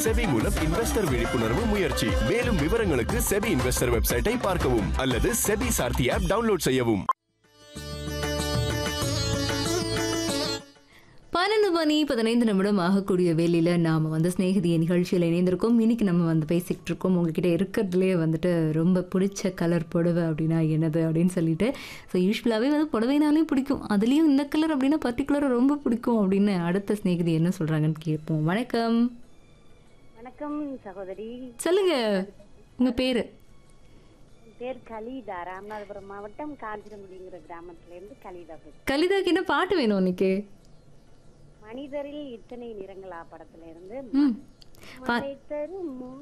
SEBI மூலம் investor விழிப்புணர்வு முயற்சி மேலும் விவரங்களுக்கு செபி இன்வெஸ்டர் வெப்சைட்டை பார்க்கவும் அல்லது செபி சார்த்தி ஆப் டவுன்லோட் செய்யவும் பன்னெண்டு மணி பதினைந்து நிமிடம் ஆகக்கூடிய வேலையில் நாம் வந்து ஸ்நேகிதிய நிகழ்ச்சியில் இணைந்திருக்கோம் இன்னைக்கு நம்ம வந்து பேசிக்கிட்டு இருக்கோம் உங்ககிட்ட இருக்கிறதுலே வந்துட்டு ரொம்ப பிடிச்ச கலர் புடவை அப்படின்னா என்னது அப்படின்னு சொல்லிட்டு ஸோ யூஸ்வலாகவே வந்து புடவைனாலே பிடிக்கும் அதுலேயும் இந்த கலர் அப்படின்னா பர்டிகுலராக ரொம்ப பிடிக்கும் அப்படின்னு அடுத்த ஸ்நேகிதி என்ன சொல்கிறாங்கன்னு கேட்போம் வணக்கம் வணக்கம் சகோதரி சொல்லுங்க உங்கள் பேர் என் பேர் கலிதா ராமநாதபுரம் மாவட்டம் காஞ்சிரங்குடிங்கிற கிராமத்துல இருந்து கலிதா பேசுறேன் கலிதாக்கு என்ன பாட்டு வேணும் இன்னைக்கு மனிதரில் இத்தனை நிறங்களா படத்துல இருந்து ம் மழை தரும்